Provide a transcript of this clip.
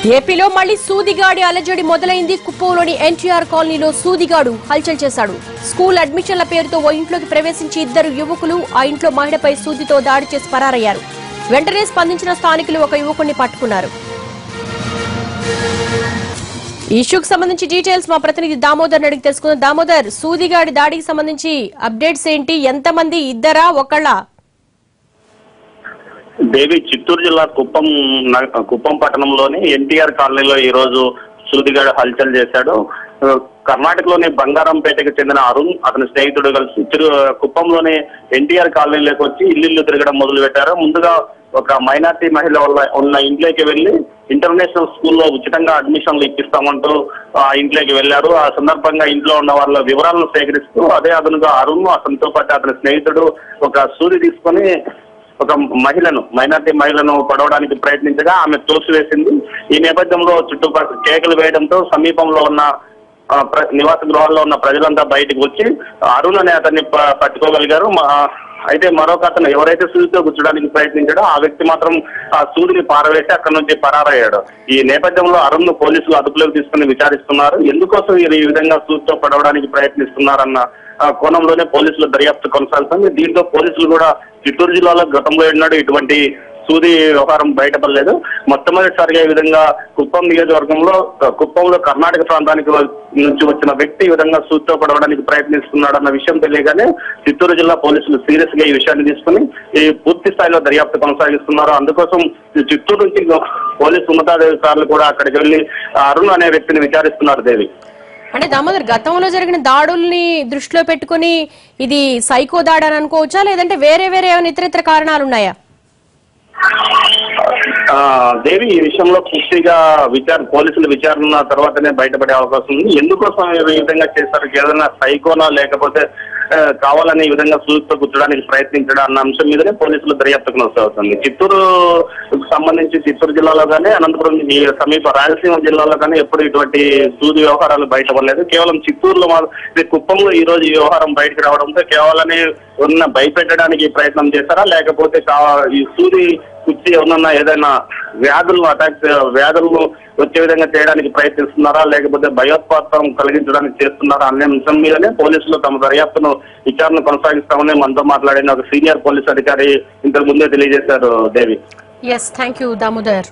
ఏపీలో మళ్లీ సూదిగాడి అలజడి మొదలైంది కుప్పంలోని ఎన్టీఆర్ కాలనీలో సూదిగాడు హల్చల్ చేశాడు స్కూల్ అడ్మిషన్ల పేరుతో ఓ ఇంట్లోకి ప్రవేశించి ఇద్దరు యువకులు ఆ ఇంట్లో మహిళపై సూదితో దాడి చేసి పరారయ్యారు వెంటనే స్పందించిన స్థానికులు ఒక యువకుడిని పట్టుకున్నారు ఈ ఇష్యూకి సంబంధించి డీటెయిల్స్ మా ప్రతినిధి దామోదర్ అడిగి తెలుసుకుందాం దామోదర్ సూదిగాడి దాడికి సంబంధించి అప్డేట్స్ ఏంటి ఎంతమంది ఇద్దరా ఒకళ్ళ దేవి చిత్తూరు జిల్లా కుప్పం నగ- కుప్పం పట్టణంలోని ఎన్టీఆర్ కాలనీలో ఈ రోజు సూదిగాడు హల్చల్ చేశాడు ఆ, కర్ణాటకలోని బంగారంపేటకు చెందిన అరుణ్ అతని స్నేహితుడు కలిసి తిరు కుప్పంలోని ఎన్టీఆర్ కాలనీలోకి వచ్చి ఇల్లు తిరగడం మొదలు పెట్టారు ముందుగా ఒక మైనార్టీ మహిళ వల్ల ఉన్న ఇంట్లోకి వెళ్లి ఇంటర్నేషనల్ స్కూల్లో ఉచితంగా అడ్మిషన్లు ఇప్పిస్తామంటూ ఆ ఇంట్లోకి వెళ్లారు ఆ సందర్భంగా ఇంట్లో ఉన్న వాళ్ళ వివరాలను సేకరిస్తూ అదే అదనుగా అరుణ్ అతనితో పాటు అతని స్నేహితుడు ఒక సూది తీసుకొని ఒక మహిళను మైనార్టీ మహిళను పడవడానికి ప్రయత్నించగా ఆమె తోసివేసింది ఈ నేపథ్యంలో చుట్టుపక్కల కేకలు వేయడంతో సమీపంలో ఉన్న ఆ, ప్ర- నివాస గృహాల్లో ఉన్న ప్రజలంతా బయటకు వచ్చి అరుణ్ అనే అతన్ని ప- పట్టుకోగలిగారు మా- అయితే మరొక అతను ఎవరైతే సూదితో గుచ్చడానికి ప్రయత్నించాడో ఆ వ్యక్తి మాత్రం ఆ సూదిని పారవేసి అక్కడి నుంచి పరారయ్యాడు ఈ నేపథ్యంలో అరుణ్ ను పోలీసులు అదుపులోకి తీసుకుని విచారిస్తున్నారు ఎందుకోసం వీరు ఈ విధంగా సూదితో పడవడానికి ప్రయత్నిస్తున్నారన్న ఆ, కోణంలోనే పోలీసులు దర్యాప్తు కొనసాగుతుంది దీంతో పోలీసులు కూడా చిత్తూరు జిల్లాలో గతంలో ఎన్నడూ ఇటువంటి సూది వ్యవహారం బయటపడలేదు మొట్టమొదటిసారిగా ఈ విధంగా కుప్పం నియోజకవర్గంలో ఆ, కుప్పంలో కర్ణాటక ప్రాంతానికి వ- నుంచి వచ్చిన వ్యక్తి ఈ విధంగా సూదితో పడవడానికి ప్రయత్నిస్తున్నాడన్న విషయం తెలియగానే చిత్తూరు జిల్లా పోలీసులు సీరియస్ గా ఈ విషయాన్ని తీసుకుని ఈ పూర్తి స్థాయిలో దర్యాప్తు కొనసాగిస్తున్నారు అందుకోసం ఈ చిత్తూరు నుంచి పోలీసు ఉన్నతాధికారులు కూడా అక్కడికి వెళ్లి ఆ, అరుణ్ అనే వ్యక్తిని విచారిస్తున్నారు దేవి అంటే దామోదర్ గతంలో జరిగిన దాడుల్ని దృష్టిలో పెట్టుకుని ఇది సైకో దాడి అని అనుకోవచ్చా లేదంటే వేరే వేరే ఏమైనా ఇతరితర కారణాలు ఉన్నాయా ఆ, దేవి ఈ విషయంలో పూర్తిగా విచారణ పోలీసుల విచారణ తర్వాతనే బయటపడే అవకాశం ఉంది ఎందుకోసం ఈ విధంగా చేశారు ఏదైనా సైకోనా లేకపోతే ఆ, కావాలని ఈ విధంగా సూచితో గుచ్చడానికి ప్రయత్నించడం అన్న అంశం మీదనే పోలీసులు దర్యాప్తు కొనసాగుతుంది చిత్తూరు సంబంధించి చిత్తూరు జిల్లాలో కానీ అనంతపురం ఈ సమీప రాయలసీమ జిల్లాలో కానీ ఎప్పుడు ఇటువంటి సూది వ్యవహారాలు బయటపడలేదు కేవలం చిత్తూరులో మా- ఇది కుప్పంలో ఈ రోజు ఈ వ్యవహారం బయటకు రావడంతో కేవలమే ఉన్న భయపెట్టడానికి ప్రయత్నం చేశారా లేకపోతే కా- ఈ సూది కుర్చీ ఏమన్నా ఏదైనా వ్యాధులను అటాక్ వ్యాధులను వచ్చే విధంగా చేయడానికి ప్రయత్నిస్తున్నారా లేకపోతే భయోత్పాతం కలిగించడానికి చేస్తున్నారా అనే అంశం మీదనే పోలీసులు తమ దర్యాప్తును విచారణ కొనసాగిస్తామని మనతో మాట్లాడిన ఒక సీనియర్ పోలీస్ అధికారి ఇంతకు ముందే తెలియజేశారు Devi yes thank you Damodar